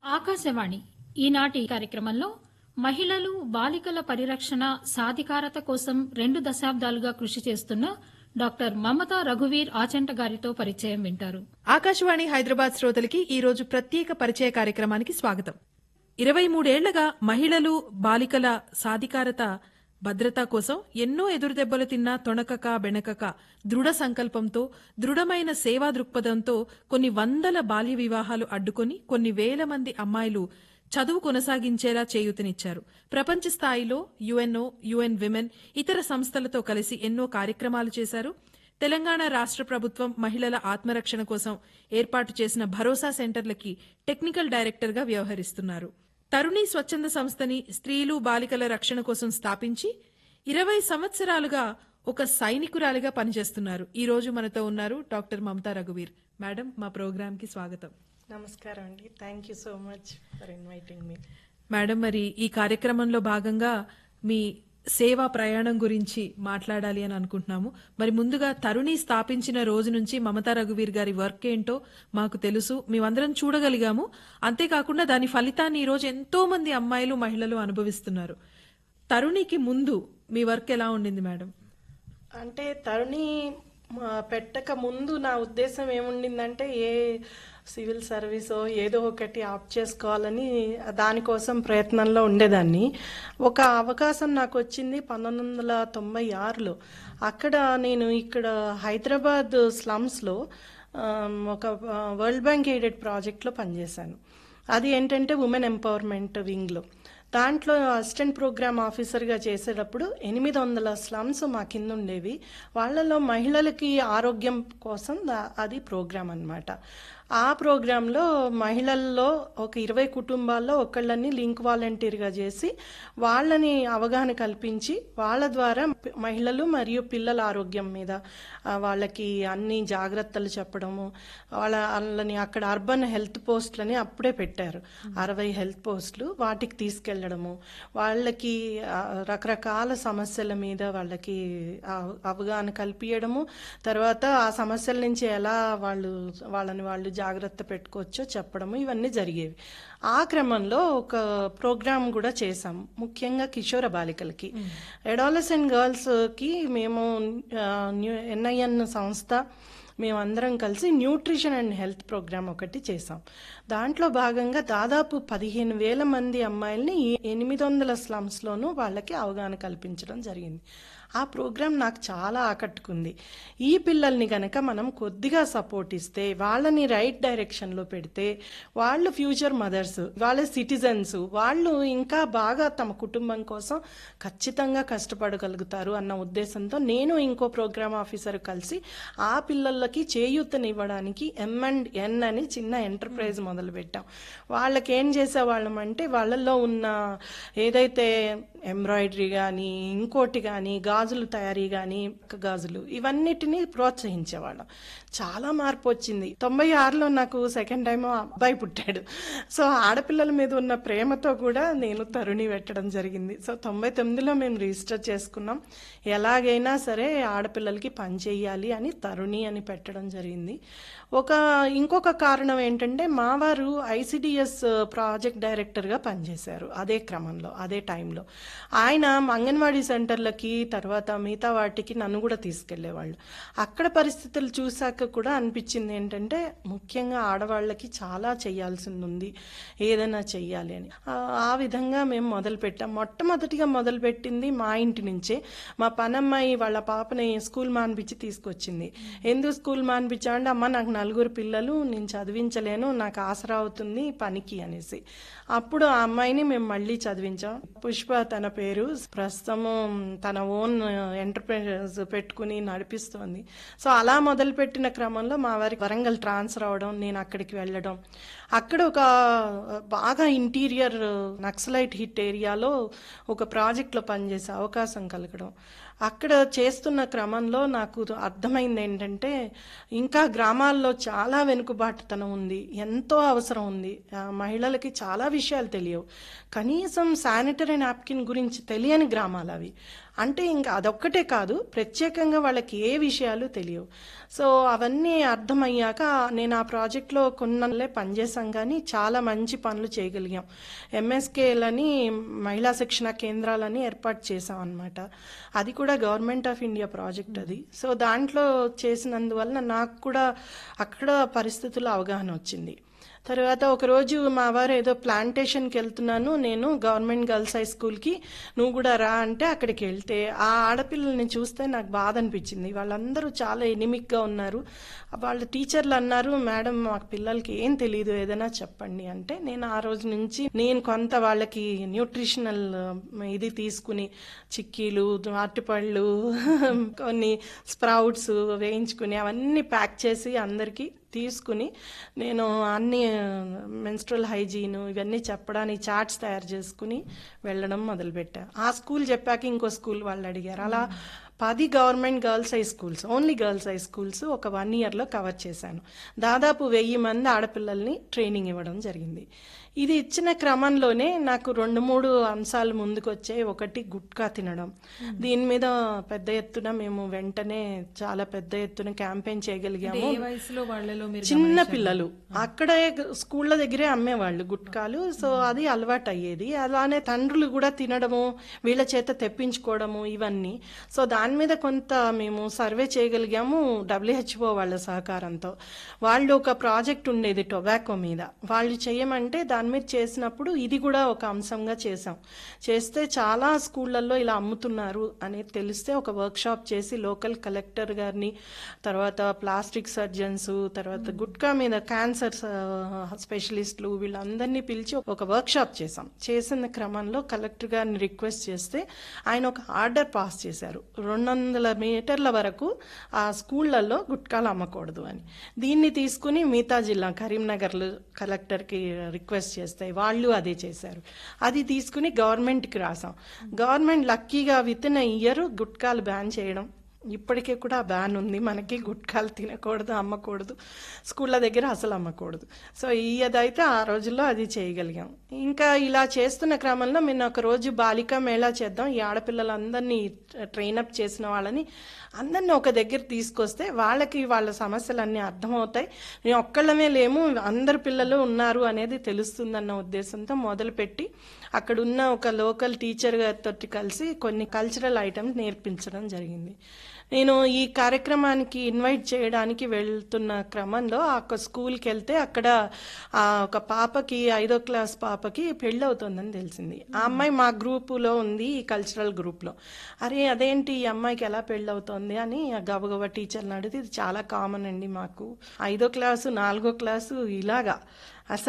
ఆకాశవాణి ఈనాటి కార్యక్రమంలో మహిళలు బాలికల పరిరక్షణ సాధికారత కోసం రెండు దశాబ్దాలుగా కృషి చేస్తున్న డాక్టర్ మమతా రఘువీర్ ఆచంట గారితో పరిచయం వింటారు ఆకాశవాణి హైదరాబాద్ శ్రోతలకి ఈ రోజు ప్రత్యేక పరిచయ కార్యక్రమానికి స్వాగతం ఇరవై మూడేళ్లగా మహిళలు బాలికల సాధికారత భద్రత కోసం ఎన్నో ఎదురుదెబ్బలు తిన్నా తొణకక బెణకక దృఢ సంకల్పంతో దృఢమైన సేవా దృక్పథంతో కొన్ని వందల బాల్య వివాహాలు అడ్డుకొని కొన్ని వేల మంది అమ్మాయిలు చదువు కొనసాగించేలా చేయూతనిచ్చారు ప్రపంచ స్థాయిలో యుఎన్ఓ యుఎన్ విమెన్ ఇతర సంస్థలతో కలిసి ఎన్నో కార్యక్రమాలు చేశారు తెలంగాణ రాష్ట్ర ప్రభుత్వం మహిళల ఆత్మరక్షణ కోసం ఏర్పాటు చేసిన భరోసా సెంటర్లకి టెక్నికల్ డైరెక్టర్గా వ్యవహరిస్తున్నారు తరుణి స్వచ్ఛంద సంస్థని స్త్రీలు బాలికల రక్షణ కోసం స్థాపించి ఇరవై సంవత్సరాలుగా ఒక సైనికురాలిగా పనిచేస్తున్నారు ఈ రోజు మనతో ఉన్నారు డాక్టర్ మమతా రఘువీర్ మేడం మా ప్రోగ్రామ్ కి స్వాగతం నమస్కారం అండి thank you so much for inviting మీ మేడం మరి ఈ కార్యక్రమంలో భాగంగా మీ సేవా ప్రయాణం గురించి మాట్లాడాలి అని అనుకుంటున్నాము మరి ముందుగా తరుణి స్థాపించిన రోజు నుంచి మమతా రఘువీర్ గారి వర్క్ ఏంటో మాకు తెలుసు మేమందరం చూడగలిగాము అంతేకాకుండా దాని ఫలితాన్ని ఈ రోజు ఎంతో మంది అమ్మాయిలు మహిళలు అనుభవిస్తున్నారు తరుణికి ముందు మీ వర్క్ ఎలా ఉండింది మేడం అంటే తరుణి మా పెట్టక ముందు నా ఉద్దేశం ఏముండిందంటే ఏ సివిల్ సర్వీసో ఏదో ఒకటి ఆప్ చేసుకోవాలని దానికోసం ప్రయత్నంలో ఉండేదాన్ని ఒక అవకాశం నాకు వచ్చింది పంతొమ్మిది వందల తొంభై ఆరులో అక్కడ నేను ఇక్కడ హైదరాబాద్ స్లమ్స్లో ఒక వరల్డ్ బ్యాంక్ ఎయిడెడ్ ప్రాజెక్ట్లో పనిచేశాను అది ఏంటంటే ఉమెన్ ఎంపవర్మెంట్ వింగ్లో దాంట్లో అసిస్టెంట్ ప్రోగ్రామ్ ఆఫీసర్గా చేసేటప్పుడు ఎనిమిది వందల స్లమ్స్ మా కింద ఉండేవి వాళ్ళలో మహిళలకి ఆరోగ్యం కోసం దా- అది ప్రోగ్రామ్ అన్నమాట ఆ ప్రోగ్రాంలో మహిళల్లో ఒక ఇరవై కుటుంబాల్లో ఒకళ్ళని లింక్ వాలంటీర్గా చేసి వాళ్ళని అవగాహన కల్పించి వాళ్ళ ద్వారా పి- మహిళలు మరియు పిల్లల ఆరోగ్యం మీద ఆ, వాళ్ళకి అన్ని జాగ్రత్తలు చెప్పడము వాళ్ళ వాళ్ళని అక్కడ అర్బన్ హెల్త్ పోస్టులని అప్పుడే పెట్టారు అరవై హెల్త్ పోస్టులు వాటికి తీసుకెళ్లడము వాళ్ళకి ఆ, రకరకాల సమస్యల మీద వాళ్ళకి ఆ, అవగాహన కల్పించడము తర్వాత ఆ సమస్యల నుంచి ఎలా వాళ్ళు వాళ్ళని వాళ్ళు జాగ్రత్త పెట్టుకోవచ్చో చెప్పడము ఇవన్నీ జరిగేవి ఆ క్రమంలో ఒక ప్రోగ్రామ్ కూడా చేశాం ముఖ్యంగా కిషోర బాలికలకి అడాలసెంట్ గర్ల్స్ కి మేము ఎన్ఐఎన్ సంస్థ మేమందరం కలిసి న్యూట్రిషన్ అండ్ హెల్త్ ప్రోగ్రామ్ ఒకటి చేసాం దాంట్లో భాగంగా దాదాపు పదిహేను వేల మంది అమ్మాయిల్ని ఈ ఎనిమిది వందల స్లమ్స్లోనూ వాళ్ళకి అవగాహన కల్పించడం జరిగింది ఆ ప్రోగ్రామ్ నాకు చాలా ఆకట్టుకుంది ఈ పిల్లల్ని గనక మనం కొద్దిగా సపోర్ట్ ఇస్తే వాళ్ళని రైట్ డైరెక్షన్లో పెడితే వాళ్ళు ఫ్యూచర్ మదర్స్ వాళ్ళ సిటిజన్స్ వాళ్ళు ఇంకా బాగా తమ కుటుంబం కోసం ఖచ్చితంగా కష్టపడగలుగుతారు అన్న ఉద్దేశంతో నేను ఇంకో ప్రోగ్రామ్ ఆఫీసర్ కలిసి ఆ పిల్లలకి చేయూతనివ్వడానికి ఎం అండ్ ఎన్ అని చిన్న ఎంటర్ప్రైజ్ మొదలు పెట్టాం వాళ్ళకి ఏం చేసేవాళ్ళం అంటే వాళ్ళల్లో ఉన్న ఏదైతే ఎంబ్రాయిడరీ కానీ ఇంకోటి కానీ గాజులు తయారీ కానీ గాజులు ఇవన్నిటిని ప్రోత్సహించేవాళ్ళం చాలా మార్పు వచ్చింది తొంభై ఆరులో నాకు సెకండ్ టైం అబ్బాయి పుట్టాడు సో ఆడపిల్లల మీద ఉన్న ప్రేమతో కూడా నేను తరుణి పెట్టడం జరిగింది సో తొంభై తొమ్మిదిలో మేము రిజిస్టర్ చేసుకున్నాం ఎలాగైనా సరే ఆడపిల్లలకి పని చేయాలి అని తరుణి అని పెట్టడం జరిగింది ఒక ఇంకొక కారణం ఏంటంటే మా వారు ఐసిడిఎస్ ప్రాజెక్ట్ డైరెక్టర్గా పనిచేశారు అదే క్రమంలో అదే టైంలో ఆయన అంగన్వాడీ సెంటర్లకి తర్వాత మిగతా వాటికి నన్ను కూడా తీసుకెళ్లేవాళ్ళు అక్కడ పరిస్థితులు చూశాక కూడా అనిపించింది ఏంటంటే ముఖ్యంగా ఆడవాళ్ళకి చాలా చేయాల్సింది ఉంది ఏదైనా చెయ్యాలి అని ఆ- ఆ విధంగా మేము మొదలు పెట్టాం మొట్టమొదటిగా మొదలు పెట్టింది మా ఇంటి నుంచే మా పనమ్మాయి వాళ్ళ పాపని స్కూల్ మానిపించి తీసుకొచ్చింది ఎందుకు స్కూల్ మానిపించా అంటే అమ్మ నాకు నలుగురు పిల్లలు నేను చదివించలేను నాకు ఆసరా అవుతుంది పనికి అనేసి అప్పుడు ఆ అమ్మాయిని మేము మళ్ళీ చదివించాం పుష్ప తన పేరు ప్రస్తుతము తన ఓన్ ఎంటర్ప్రైజ్ పెట్టుకుని నడిపిస్తోంది సో అలా మొదలుపెట్టిన క్రమంలో మా వారికి వరంగల్ ట్రాన్స్ఫర్ అవడం నేను అక్కడికి వెళ్ళడం అక్కడ ఒక బాగా ఇంటీరియర్ నక్సలైట్ హిట్ ఏరియాలో ఒక ప్రాజెక్ట్లో పనిచేసే అవకాశం కలగడం అక్కడ చేస్తున్న క్రమంలో నాకు అర్థమైంది ఏంటంటే ఇంకా గ్రామాల్లో చాలా వెనుకబాటుతనం ఉంది ఎంతో అవసరం ఉంది ఆ, మహిళలకి చాలా విషయాలు తెలియవు కనీసం శానిటరీ నాప్కిన్ గురించి తెలియని గ్రామాలు అవి అంటే ఇంకా అదొక్కటే కాదు ప్రత్యేకంగా వాళ్ళకి ఏ విషయాలు తెలియవు సో అవన్నీ అర్థమయ్యాక నేను ఆ ప్రాజెక్ట్లో కొన్నలే పనిచేసాం కానీ చాలా మంచి పనులు చేయగలిగాం ఎంఎస్కేలని మహిళా శిక్షణ కేంద్రాలని ఏర్పాటు చేసాం అనమాట అది కూడా గవర్నమెంట్ ఆఫ్ ఇండియా ప్రాజెక్ట్ అది సో దాంట్లో చేసినందువలన నాకు కూడా అక్కడ పరిస్థితుల అవగాహన వచ్చింది తర్వాత ఒకరోజు మా వారు ఏదో ప్లాంటేషన్కి వెళ్తున్నాను నేను గవర్నమెంట్ గర్ల్స్ హై స్కూల్కి నువ్వు కూడా రా అంటే అక్కడికి వెళ్తే ఆ ఆడపిల్లల్ని చూస్తే నాకు బాధ అనిపించింది వాళ్ళందరూ చాలా ఎనిమిక్గా ఉన్నారు వాళ్ళ టీచర్లు అన్నారు మేడం మా పిల్లలకి ఏం తెలియదు ఏదైనా చెప్పండి అంటే నేను ఆ రోజు నుంచి నేను కొంత వాళ్ళకి న్యూట్రిషనల్ ఇది తీసుకుని చిక్కీలు అరటిపళ్ళు కొన్ని స్ప్రౌట్స్ వేయించుకుని అవన్నీ ప్యాక్ చేసి అందరికీ తీసుకుని నేను అన్ని మెన్స్ట్రల్ హైజీన్ ఇవన్నీ చెప్పడానికి చార్ట్స్ తయారు చేసుకుని వెళ్ళడం మొదలుపెట్టా ఆ స్కూల్ చెప్పాక ఇంకో స్కూల్ వాళ్ళు అడిగారు అలా పది government girls high schools only girls high schools ఒక వన్ ఇయర్లో కవర్ చేశాను దాదాపు వెయ్యి మంది ఆడపిల్లల్ని ట్రైనింగ్ ఇవ్వడం జరిగింది ఇది ఇచ్చిన క్రమంలోనే నాకు రెండు మూడు అంశాలు ముందుకు వచ్చాయి ఒకటి గుట్కా తినడం దీని మీద పెద్ద ఎత్తున మేము వెంటనే చాలా పెద్ద ఎత్తున క్యాంపెయిన్ చేయగలిగాము ఏ వయసులో వాళ్ళలో మీరు చిన్న పిల్లలు అక్కడే స్కూళ్ళ దగ్గరే అమ్మేవాళ్ళు గుట్కాలు సో అది అలవాటు అయ్యేది అలానే తండ్రులు కూడా తినడము వీళ్ళ చేత తెప్పించుకోవడము ఇవన్నీ సో దాని మీద కొంత మేము సర్వే చేయగలిగాము డబ్ల్యూహెచ్ఓ వాళ్ళ సహకారంతో వాళ్ళు ఒక ప్రాజెక్ట్ ఉండేది టొబాకో మీద వాళ్ళు చేయమంటే దాని మీద చేసినప్పుడు ఇది కూడా ఒక అంశంగా చేసాం చేస్తే చాలా స్కూళ్ళల్లో ఇలా అమ్ముతున్నారు అనేది తెలిస్తే ఒక వర్క్ షాప్ చేసి లోకల్ కలెక్టర్ గారిని తర్వాత ప్లాస్టిక్ సర్జన్స్ తర్వాత గుట్కా మీద క్యాన్సర్ స్పెషలిస్టులు వీళ్ళందరినీ పిలిచి ఒక వర్క్ షాప్ చేసాం చేసిన క్రమంలో కలెక్టర్ గారిని రిక్వెస్ట్ చేస్తే ఆయన ఒక ఆర్డర్ పాస్ చేశారు రెండు వందల మీటర్ల వరకు ఆ స్కూళ్ళల్లో గుట్కాలు అమ్మకూడదు అని దీన్ని తీసుకుని మిగతా జిల్లా కరీంనగర్లో కలెక్టర్కి రిక్వెస్ట్ చేస్తే వాళ్ళు అదే చేశారు అది తీసుకుని గవర్నమెంట్కి రాసాం గవర్నమెంట్ లక్కీగా విత్ ఇన్ ఇయర్ గుట్కాలు బ్యాన్ చేయడం ఇప్పటికే కూడా బ్యాన్ ఉంది మనకి గుట్కాలు తినకూడదు అమ్మకూడదు స్కూళ్ళ దగ్గర అసలు అమ్మకూడదు సో ఈ అదైతే ఆ రోజుల్లో అది చేయగలిగాం ఇంకా ఇలా చేస్తున్న క్రమంలో మేము ఒక రోజు బాలికా మేళా చేద్దాం ఈ ఆడపిల్లలందరినీ ట్రైనప్ చేసిన వాళ్ళని అందరినీ ఒక దగ్గర తీసుకొస్తే వాళ్ళకి వాళ్ళ సమస్యలన్నీ అర్థమవుతాయి మేము ఒక్కళ్ళమే లేము అందరు పిల్లలు ఉన్నారు అనేది తెలుస్తుందన్న ఉద్దేశంతో మొదలుపెట్టి అక్కడున్న ఒక లోకల్ టీచర్ గారితో కలిసి కొన్ని కల్చరల్ ఐటమ్స్ నేర్పించడం జరిగింది నేను ఈ కార్యక్రమానికి ఇన్వైట్ చేయడానికి వెళ్తున్న క్రమంలో ఆ ఒక స్కూల్కి వెళ్తే అక్కడ ఆ ఒక పాపకి ఐదో క్లాస్ పాపకి పెళ్ళి అవుతుందని తెలిసింది ఆ అమ్మాయి మా గ్రూపులో ఉంది ఈ కల్చరల్ గ్రూప్లో అరే అదేంటి ఈ అమ్మాయికి ఎలా పెళ్ళి అవుతుంది అని ఆ గబగబా టీచర్ని అడిగితే ఇది చాలా కామన్ అండి మాకు ఐదో క్లాసు నాలుగో క్లాసు ఇలాగా అసలు